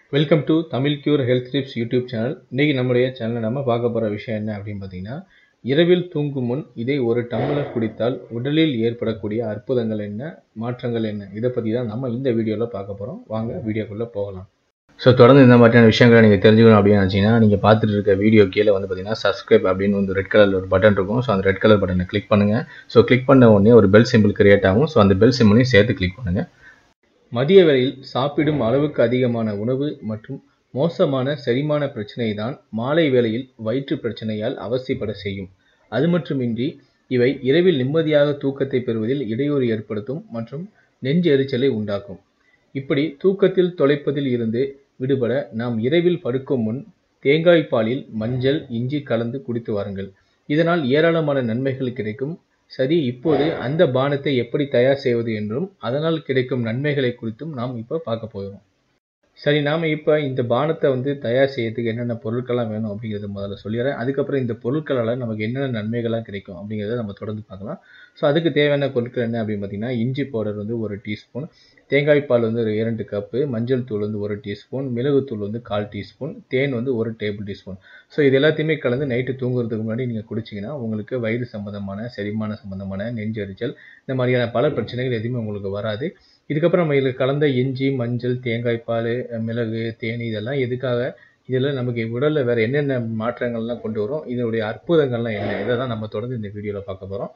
welcome to Tamil cure health tips YouTube channel இன்றைக்கி நம்முடைய சேனலில் நம்ம பார்க்க போகிற விஷயம் என்ன அப்படின்னு பார்த்தீங்கன்னா இரவில் தூங்கும் முன் இதை ஒரு டம்ளர் குடித்தால் உடலில் ஏற்படக்கூடிய அற்புதங்கள் என்ன மாற்றங்கள் என்ன இதை பற்றி தான் நம்ம இந்த வீடியோவில் பார்க்க போகிறோம் வாங்க வீடியோக்குள்ளே போகலாம் ஸோ தொடர்ந்து இந்த மாதிரியான விஷயங்களை நீங்கள் தெரிஞ்சுக்கணும் அப்படின்னு நினச்சிங்கன்னா நீங்கள் பார்த்துட்டு இருக்க வீடியோ கீழே வந்து பார்த்தீங்கன்னா சப்ஸ்கிரைப் அப்படின்னு வந்து ரெட் கலர் ஒரு பட்டன் இருக்கும் ஸோ அந்த ரெட் கலர் பட்டனை கிளிக் பண்ணுங்கள் ஸோ கிளிக் பண்ண உடனே ஒரு பெல் சிம்பிள் கிரியேட் ஆகும் ஸோ அந்த பெல் சிம்பிளையும் சேர்த்து கிளிக் பண்ணுங்கள் மதிய வேளையில் சாப்பிடும் அளவுக்கு அதிகமான உணவு மற்றும் மோசமான செரிமான பிரச்சனை தான் மாலை வேளையில் வயிற்று பிரச்சனையால் அவசியப்பட செய்யும் அது மட்டுமின்றி இவை இரவில் நிம்மதியாக தூக்கத்தை பெறுவதில் இடையூறு ஏற்படுத்தும் மற்றும் நெஞ்சு எரிச்சலை உண்டாக்கும் இப்படி தூக்கத்தில் தொலைப்பதில் இருந்து விடுபட நாம் இரவில் படுக்கும் முன் தேங்காய் பாலில் மஞ்சள் இஞ்சி கலந்து குடித்து வாருங்கள் இதனால் ஏராளமான நன்மைகள் கிடைக்கும் சரி இப்போது அந்த பானத்தை எப்படி தயார் செய்வது என்றும் அதனால் கிடைக்கும் நன்மைகளை குறித்தும் நாம் இப்போ பார்க்க போகிறோம் சரி நாம் இப்போ இந்த பானத்தை வந்து தயார் செய்யறதுக்கு என்னென்ன பொருட்கள்லாம் வேணும் அப்படிங்கிறத முதல்ல சொல்லிடுறேன் அதுக்கப்புறம் இந்த பொருட்களால் நமக்கு என்னென்ன நன்மைகள்லாம் கிடைக்கும் அப்படிங்கிறத நம்ம தொடர்ந்து பார்க்கலாம் ஸோ அதுக்கு தேவையான பொருட்கள் என்ன அப்படின்னு பார்த்தீங்கன்னா இஞ்சி பவுடர் வந்து ஒரு டீஸ்பூன் தேங்காய் பால் வந்து ஒரு இரண்டு கப்பு மஞ்சள் தூள் வந்து ஒரு டீஸ்பூன் மிளகுத்தூள் வந்து கால் டீஸ்பூன் தேன் வந்து ஒரு டேபிள் டீஸ்பூன் ஸோ இது எல்லாத்தையுமே கலந்து நைட்டு தூங்குறதுக்கு முன்னாடி நீங்கள் குடிச்சிங்கன்னா உங்களுக்கு வயிறு சம்மந்தமான செரிமான சம்மந்தமான நெஞ்செரிச்சல் இந்த மாதிரியான பல பிரச்சனைகள் எதுவுமே உங்களுக்கு வராது இதுக்கப்புறம் நம்ம இதில் கலந்த இஞ்சி மஞ்சள் தேங்காய் பால் மிளகு தேன் இதெல்லாம் எதுக்காக இதில் நமக்கு உடலில் வேறு என்னென்ன மாற்றங்கள்லாம் கொண்டு வரும் இதனுடைய அற்புதங்கள்லாம் என்ன இதை தான் நம்ம தொடர்ந்து இந்த வீடியோவில் பார்க்க போகிறோம்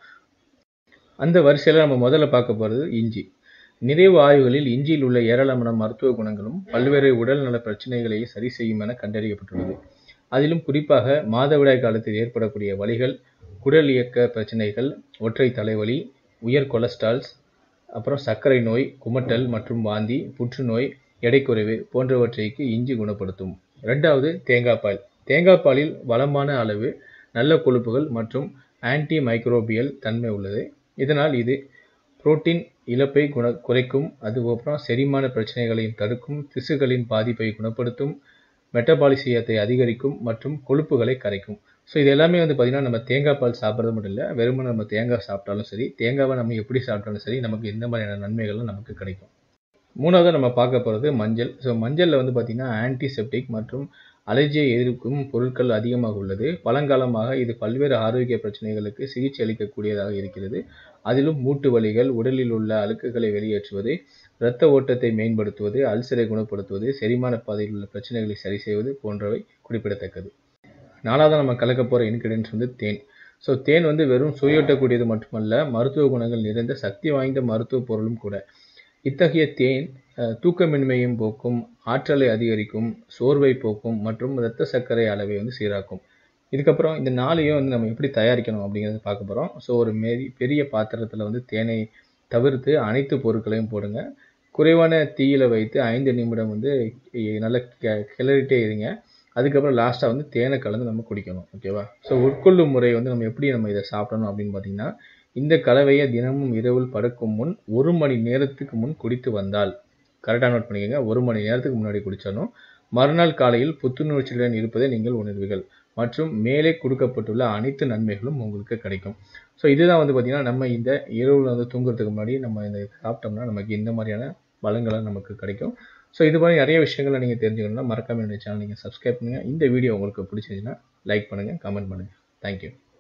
அந்த வரிசையில் நம்ம முதல்ல பார்க்க போகிறது இஞ்சி நிறைவு ஆய்வுகளில் இஞ்சியில் உள்ள ஏராளமான மருத்துவ குணங்களும் பல்வேறு உடல்நல பிரச்சனைகளை சரி செய்யும் என கண்டறியப்பட்டுள்ளது அதிலும் குறிப்பாக மாதவிடாய் காலத்தில் ஏற்படக்கூடிய வலிகள் குடல் இயக்க பிரச்சனைகள் ஒற்றை தலைவலி உயர் கொலஸ்ட்ரால்ஸ் அப்புறம் சர்க்கரை நோய் குமட்டல் மற்றும் வாந்தி புற்றுநோய் எடைக்குறைவு போன்றவற்றைக்கு இஞ்சி குணப்படுத்தும் ரெண்டாவது தேங்காய் பால் தேங்காய் பாலில் வளமான அளவு நல்ல கொழுப்புகள் மற்றும் ஆன்டி மைக்ரோபியல் தன்மை உள்ளது இதனால் இது புரோட்டீன் இழப்பை குண குறைக்கும் அதுக்கப்புறம் செரிமான பிரச்சனைகளையும் தடுக்கும் திசுகளின் பாதிப்பை குணப்படுத்தும் மெட்டபாலிசியத்தை அதிகரிக்கும் மற்றும் கொழுப்புகளை கரைக்கும் ஸோ இது எல்லாமே வந்து பார்த்திங்கன்னா நம்ம தேங்காய் பால் சாப்பிட்றது மட்டும் இல்லை வெறுமனே நம்ம தேங்காய் சாப்பிட்டாலும் சரி தேங்காவை நம்ம எப்படி சாப்பிட்டாலும் சரி நமக்கு எந்த மாதிரியான நன்மைகளும் நமக்கு கிடைக்கும் மூணாவது நம்ம பார்க்க போகிறது மஞ்சள் ஸோ மஞ்சளில் வந்து பார்த்திங்கன்னா ஆன்டிசெப்டிக் மற்றும் அலர்ஜியை எதிர்க்கும் பொருட்கள் அதிகமாக உள்ளது பழங்காலமாக இது பல்வேறு ஆரோக்கிய பிரச்சனைகளுக்கு சிகிச்சை அளிக்கக்கூடியதாக இருக்கிறது அதிலும் மூட்டு வலிகள் உடலில் உள்ள அழுக்குகளை வெளியேற்றுவது இரத்த ஓட்டத்தை மேம்படுத்துவது அல்சரை குணப்படுத்துவது செரிமான பாதையில் உள்ள பிரச்சனைகளை சரி செய்வது போன்றவை குறிப்பிடத்தக்கது நாலாவது நம்ம கலக்க போகிற இன்கிரியன்ஸ் வந்து தேன் ஸோ தேன் வந்து வெறும் சுவையூட்டக்கூடியது மட்டுமல்ல மருத்துவ குணங்கள் நிறைந்த சக்தி வாய்ந்த மருத்துவ பொருளும் கூட இத்தகைய தேன் தூக்கமின்மையும் போக்கும் ஆற்றலை அதிகரிக்கும் சோர்வை போக்கும் மற்றும் இரத்த சர்க்கரை அளவை வந்து சீராக்கும் இதுக்கப்புறம் இந்த நாளையும் வந்து நம்ம எப்படி தயாரிக்கணும் அப்படிங்கிறத பார்க்க போகிறோம் ஸோ ஒரு மாரி பெரிய பாத்திரத்தில் வந்து தேனை தவிர்த்து அனைத்து பொருட்களையும் போடுங்க குறைவான தீயில வைத்து ஐந்து நிமிடம் வந்து நல்லா கிளறிட்டே இருங்க அதுக்கப்புறம் லாஸ்ட்டாக வந்து தேனை கலந்து நம்ம குடிக்கணும் ஓகேவா ஸோ உட்கொள்ளும் முறை வந்து நம்ம எப்படி நம்ம இதை சாப்பிடணும் அப்படின்னு பார்த்தீங்கன்னா இந்த கலவையை தினமும் இரவில் படுக்கும் முன் ஒரு மணி நேரத்துக்கு முன் குடித்து வந்தால் கரெக்டாக நோட் பண்ணிக்கோங்க ஒரு மணி நேரத்துக்கு முன்னாடி குடிச்சிடணும் மறுநாள் காலையில் புத்துணர்ச்சியுடன் இருப்பதை நீங்கள் உணர்வீர்கள் மற்றும் மேலே கொடுக்கப்பட்டுள்ள அனைத்து நன்மைகளும் உங்களுக்கு கிடைக்கும் ஸோ இதுதான் வந்து பார்த்திங்கன்னா நம்ம இந்த இரவில் வந்து தூங்குறதுக்கு முன்னாடி நம்ம இந்த சாப்பிட்டோம்னா நமக்கு இந்த மாதிரியான பலன்கள்லாம் நமக்கு கிடைக்கும் ஸோ இது மாதிரி நிறைய விஷயங்களை நீங்கள் தெரிஞ்சுக்கணும்னா மறக்காம என்னுடைய சேனல் நீங்கள் சப்ஸ்கிரைப் பண்ணுங்கள் இந்த வீடியோ உங்களுக்கு பிடிச்சிருந்துச்சுன்னா லைக் பண்ணுங்கள் கமெண்ட் பண்ணுங்கள் தேங்க்யூ